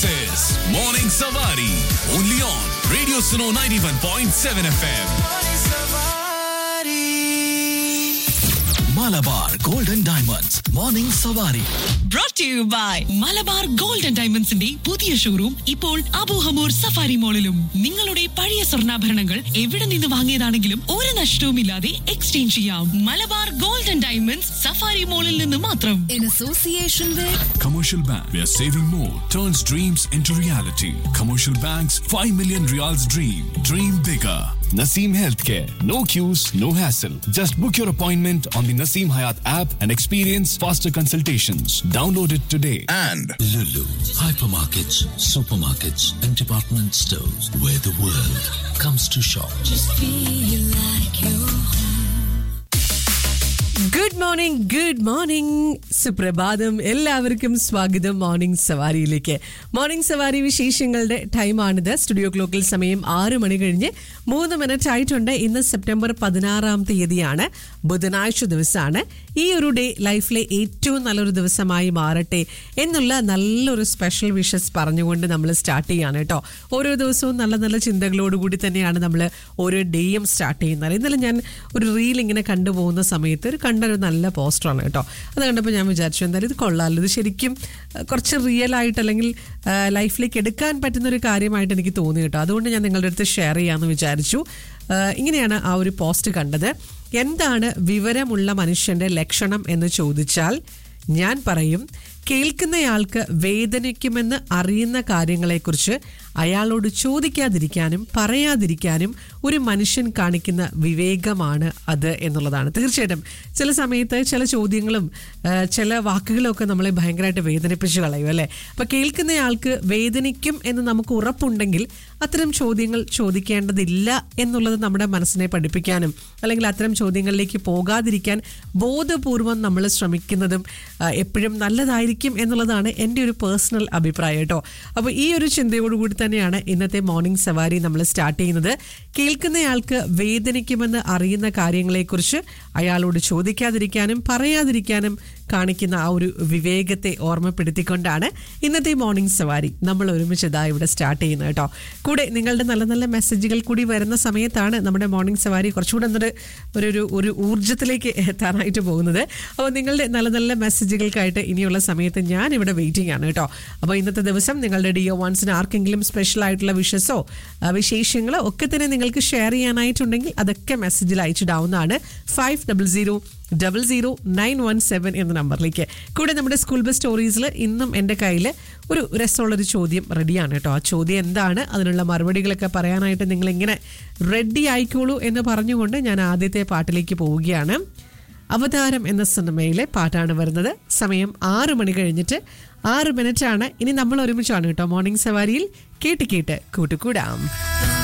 This is Morning Savari. Only on Radio Suno 91.7 FM. Malabar Golden Diamonds. Morning Savari. brought to you by Malabar gold and ഡയമണ്ട്സിന്റെ പുതിയ showroom ഇപ്പോൾ Abu Hamour safari മോളിലും നിങ്ങളുടെ പഴയ സ്വർണ്ണാഭരണങ്ങൾ എവിടെ നിന്ന് വാങ്ങിയതാണെങ്കിലും ഒരു നഷ്ടവുമില്ലാതെ എക്സ്ചേഞ്ച് ചെയ്യാം Malabar gold and diamonds safari മോളിൽ നിന്ന് മാത്രം in association with Commercial Bank, where saving more turns dreams into reality. Commercial Bank's 5 million reals dream. Dream bigger. Naseem Healthcare. No queues, no hassle. Just book your appointment on the Naseem Hayat app and experience faster consultations. Download it today. And Lulu, hypermarkets, supermarkets, and department stores where the world comes to shop. feel like you good morning good morning സുപ്രഭാതം എല്ലാവർക്കും സ്വാഗതം morning സവാരിയിലേക്ക് morning സവാരി വിശേഷങ്ങളുടെ ടൈമാണിത് studio ക്ലോക്കിൽ സമയം ആറ് മണി കഴിഞ്ഞ് മൂന്ന് minute ആയിട്ടുണ്ട് ഇന്ന് സെപ്റ്റംബർ പതിനാറാം തീയതിയാണ് ബുധനാഴ്ച ദിവസമാണ് ഈ ഒരു ഡേ ലൈഫിലെ ഏറ്റവും നല്ലൊരു ദിവസമായി മാറട്ടെ എന്നുള്ള നല്ലൊരു സ്പെഷ്യൽ വിഷസ് പറഞ്ഞുകൊണ്ട് നമ്മൾ സ്റ്റാർട്ട് ചെയ്യാണ് കേട്ടോ ഓരോ ദിവസവും നല്ല നല്ല ചിന്തകളോടുകൂടി തന്നെയാണ് നമ്മൾ ഓരോ ഡേയും സ്റ്റാർട്ട് ചെയ്യുന്നത് ഇന്നലെ ഞാൻ ഒരു റീൽ ഇങ്ങനെ കണ്ടുപോകുന്ന സമയത്ത് ഒരു കണ്ടൊരു നല്ല പോസ്റ്ററാണ് കേട്ടോ അത് കണ്ടപ്പോൾ ഞാൻ വിചാരിച്ചു എന്തായാലും ഇത് കൊള്ളാമല്ലോ ഇത് ശരിക്കും അഹ്, കുറച്ച് റിയൽ ആയിട്ട് അല്ലെങ്കിൽ ആഹ്, ലൈഫിലേക്ക് എടുക്കാൻ പറ്റുന്ന ഒരു കാര്യമായിട്ട് എനിക്ക് തോന്നി കേട്ടോ അതുകൊണ്ട് ഞാൻ നിങ്ങളുടെ അടുത്ത് ഷെയർ ചെയ്യാമെന്ന് വിചാരിച്ചു ആഹ്, ഇങ്ങനെയാണ് ആ ഒരു പോസ്റ്റ് കണ്ടത് എന്താണ് വിവരമുള്ള മനുഷ്യന്റെ ലക്ഷണം എന്ന് ചോദിച്ചാൽ ഞാൻ പറയും കേൾക്കുന്നയാൾക്ക് വേദനിക്കുമെന്ന് അറിയുന്ന കാര്യങ്ങളെക്കുറിച്ച് അയാളോട് ചോദിക്കാതിരിക്കാനും പറയാതിരിക്കാനും ഒരു മനുഷ്യൻ കാണിക്കുന്ന വിവേകമാണ് അത് എന്നുള്ളതാണ് തീർച്ചയായിട്ടും ചില സമയത്ത് ചില ചോദ്യങ്ങളും ആ, ചില വാക്കുകളും ഒക്കെ നമ്മളെ ഭയങ്കരമായിട്ട് വേദനിപ്പിച്ച് കളയും അല്ലേ അപ്പൊ കേൾക്കുന്നയാൾക്ക് വേദനിക്കും എന്ന് നമുക്ക് ഉറപ്പുണ്ടെങ്കിൽ അത്തരം ചോദ്യങ്ങൾ ചോദിക്കേണ്ടതില്ല എന്നുള്ളത് നമ്മുടെ മനസ്സിനെ പഠിപ്പിക്കാനും അല്ലെങ്കിൽ അത്തരം ചോദ്യങ്ങളിലേക്ക് പോകാതിരിക്കാൻ ബോധപൂർവം നമ്മൾ ശ്രമിക്കുന്നതും ആ, എപ്പോഴും നല്ലതായിരിക്കും എന്നുള്ളതാണ് എൻ്റെ ഒരു പേഴ്സണൽ അഭിപ്രായം കേട്ടോ അപ്പോൾ ഈ ഒരു ചിന്തയോടുകൂടി തന്നെയാണ് ഇന്നത്തെ മോർണിംഗ് സവാരി നമ്മൾ സ്റ്റാർട്ട് ചെയ്യുന്നത് കേൾക്കുന്നയാൾക്ക് വേദനിക്കുമെന്ന് അറിയുന്ന കാര്യങ്ങളെക്കുറിച്ച് അയാളോട് ചോദിക്കാതിരിക്കാനും പറയാതിരിക്കാനും കാണിക്കുന്ന ആ ഒരു വിവേകത്തെ ഓർമ്മപ്പെടുത്തിക്കൊണ്ടാണ് ഇന്നത്തെ മോർണിംഗ് സവാരി നമ്മൾ ഒരുമിച്ച് ഇതാ ഇവിടെ സ്റ്റാർട്ട് ചെയ്യുന്നത് കേട്ടോ കൂടെ നിങ്ങളുടെ നല്ല നല്ല മെസ്സേജുകൾ കൂടി വരുന്ന സമയത്താണ് നമ്മുടെ മോർണിംഗ് സവാരി കുറച്ചുകൂടെ എന്നൊരു ഒരു ഒരു ഒരു ഊർജ്ജത്തിലേക്ക് എത്താനായിട്ട് പോകുന്നത് അപ്പോൾ നിങ്ങളുടെ നല്ല നല്ല മെസ്സേജുകൾക്കായിട്ട് ഇനിയുള്ള സമയത്ത് ഞാൻ ഇവിടെ വെയിറ്റിംഗ് ആണ് കേട്ടോ അപ്പോൾ ഇന്നത്തെ ദിവസം നിങ്ങളുടെ ഡിയോ വൺസിന് ആർക്കെങ്കിലും സ്പെഷ്യൽ ആയിട്ടുള്ള വിഷസോ ആ, വിശേഷങ്ങളോ ഒക്കെ തന്നെ നിങ്ങൾക്ക് ഷെയർ ചെയ്യാനായിട്ടുണ്ടെങ്കിൽ അതൊക്കെ മെസ്സേജിൽ അയച്ചിടാവുന്നതാണ് five double zero double zero nine one seven എന്ന നമ്പറിലേക്ക് കൂടെ നമ്മുടെ സ്കൂൾ ബസ് സ്റ്റോറീസിൽ ഇന്നും എൻ്റെ കയ്യിൽ ഒരു രസമുള്ളൊരു ചോദ്യം റെഡിയാണ് കേട്ടോ ആ ചോദ്യം എന്താണ് അതിനുള്ള മറുപടികളൊക്കെ പറയാനായിട്ട് നിങ്ങൾ ഇങ്ങനെ റെഡി ആയിക്കോളൂ എന്ന് പറഞ്ഞുകൊണ്ട് ഞാൻ ആദ്യത്തെ പാട്ടിലേക്ക് പോവുകയാണ് അവതാരം എന്ന സിനിമയിലെ പാട്ടാണ് വരുന്നത് സമയം ആറ് മണി കഴിഞ്ഞിട്ട് ആറ് മിനിറ്റ് ആണ് ഇനി നമ്മൾ ഒരുമിച്ചാണ് കേട്ടോ മോർണിംഗ് സവാരിയിൽ കേട്ട് കേട്ട് കൂട്ടുകൂടാം